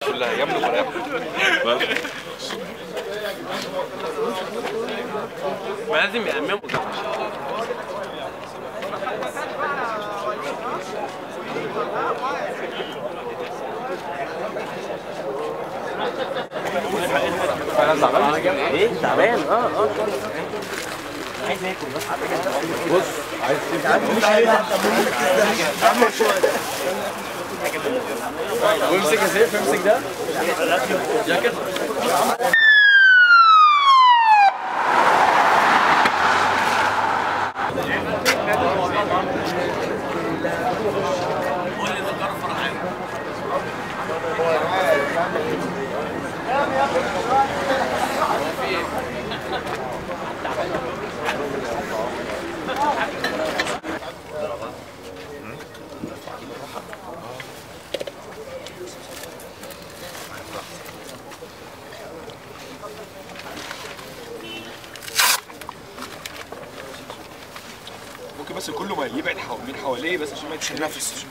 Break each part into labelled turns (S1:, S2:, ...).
S1: كلها يملك ولا يملك
S2: ما لازم يعمموا
S3: ايه تعبان اه اه
S1: وامسك يا سيف امسك ده ممكن بس كله ما يبعد حو- من حواليه بس عشان ما يتنفس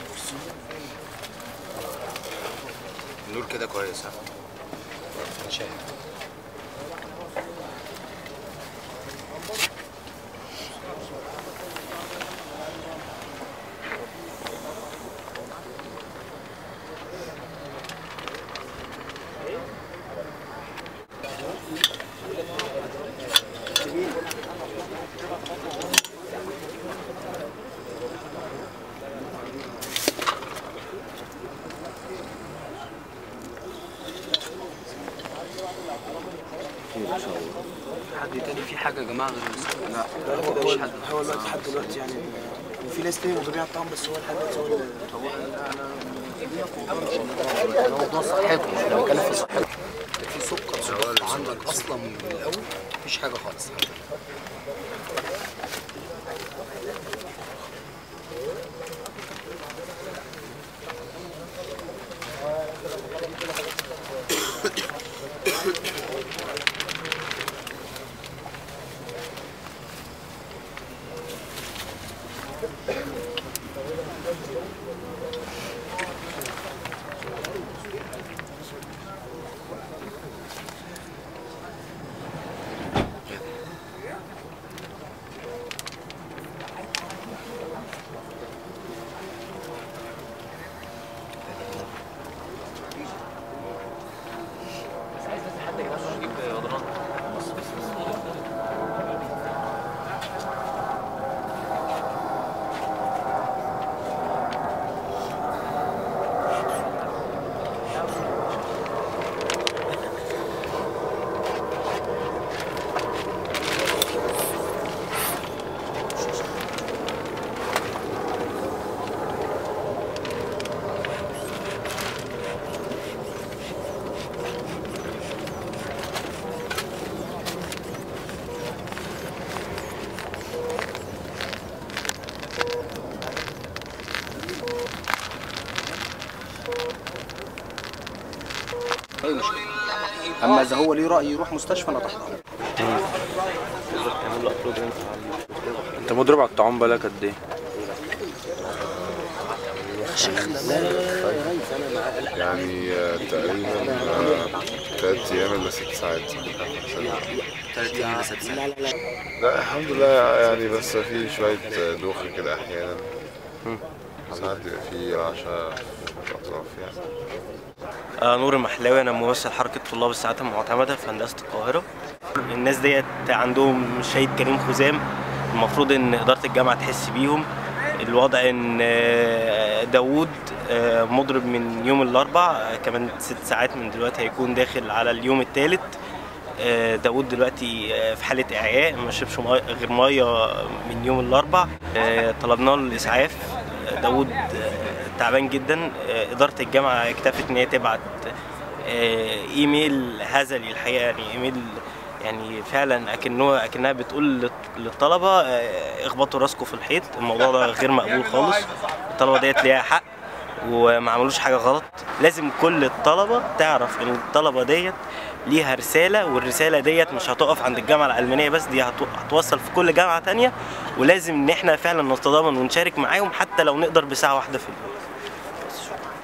S4: النور كده كويس ها شايف
S3: حد تاني في حاجه يا جماعه غير المسكين
S5: لا هو هو هو الوقت لحد دلوقتي يعني وفي ناس تاني وبيبيع الطعم بس هو لحد دلوقتي هو اللي
S3: موضوع صحته مش بنتكلم في صحته في سكر سكر عندك اصلا من الاول مفيش حاجه خالص اي مشكله اما اذا هو ليه راي يروح مستشفى انا تحت امره
S6: انت مضرب على الطعام بالك قد ايه؟
S7: يعني آه، تقريبا آه، تلات أيام إلا ست ساعات
S3: ثلاث ايام ست ساعات
S7: لا الحمد لله يعني بس في شوية آه، دوخة كده أحيانا ساعات بيبقى في رعشة في الأطراف يعني
S2: آه نور المحلاوي انا ممثل حركه طلاب الساعات المعتمده في هندسه القاهره الناس ديت عندهم شهيد كريم خزام المفروض ان اداره الجامعه تحس بيهم الوضع ان آه، داوود آه، مضرب من يوم الاربع آه، كمان ست ساعات من دلوقتي هيكون داخل على اليوم الثالث داوود دلوقتي آه، في حاله اعياء ما شربش مي- غير ميه من يوم الاربع آه، طلبنا له الاسعاف آه، داوود آه، تعبان جدا آه، اداره الجامعه اكتفت ان هي تبعت آه، ايميل هزلي الحقيقه يعني ايميل يعني فعلا اكنه اكنها بتقول للط- للطلبه آه، اخبطوا راسكم في الحيط الموضوع ده غير مقبول خالص الطلبه ديت ليها حق وما عملوش حاجه غلط لازم كل الطلبه تعرف ان الطلبه ديت ليها رساله والرساله ديت مش هتقف عند الجامعه الالمانيه بس دي هتو- هتوصل في كل جامعه تانية ولازم ان احنا فعلا نتضامن ونشارك معاهم حتى لو نقدر بساعه واحده في اليوم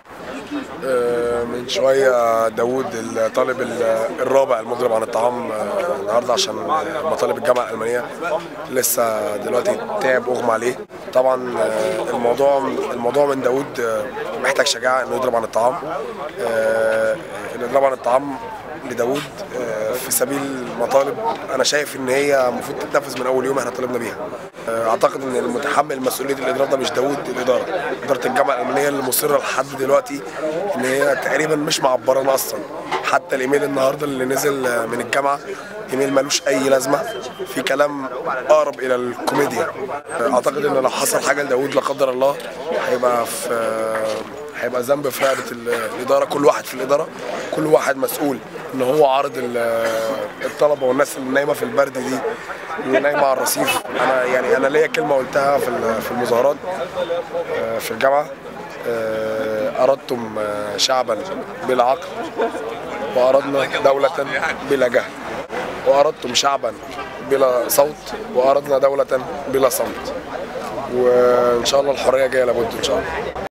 S3: آه، من شوية داوود الطالب ال- الرابع المضرب عن الطعام آه، النهارده عشان مطالب الجامعة الألمانية لسه دلوقتي تعب أغمى عليه طبعا آه، الموضوع الموضوع من داوود آه، محتاج شجاعة إنه يضرب عن الطعام آه، الإضراب عن الطعام لداوود آه، في سبيل مطالب انا شايف ان هي المفروض تتنفذ من اول يوم احنا طالبنا بيها آه، اعتقد ان المتحمل مسؤوليه الاضراب ده مش داوود الاداره اداره الجامعه الالمانيه اللي مصره لحد دلوقتي ان هي تقريبا مش معبرانا اصلا حتى الايميل النهارده اللي نزل آه، من الجامعه ايميل ملوش اي لازمه في كلام اقرب الى الكوميديا آه، اعتقد ان لو حصل حاجه لداوود لا قدر الله هيبقى في آه، هيبقى ذنب في رقبه ال- الاداره كل واحد في الاداره كل واحد مسؤول ان هو عارض ال- الطلبه والناس اللي نايمه في البرد دي اللي نايمه على الرصيف انا يعني انا ليا كلمه قلتها في ال- في المظاهرات آه، في الجامعه آه، اردتم آه، شعبا بلا عقل واردنا دوله بلا جهل واردتم شعبا بلا صوت واردنا دوله بلا صمت وان شاء الله الحريه جايه لابد ان شاء الله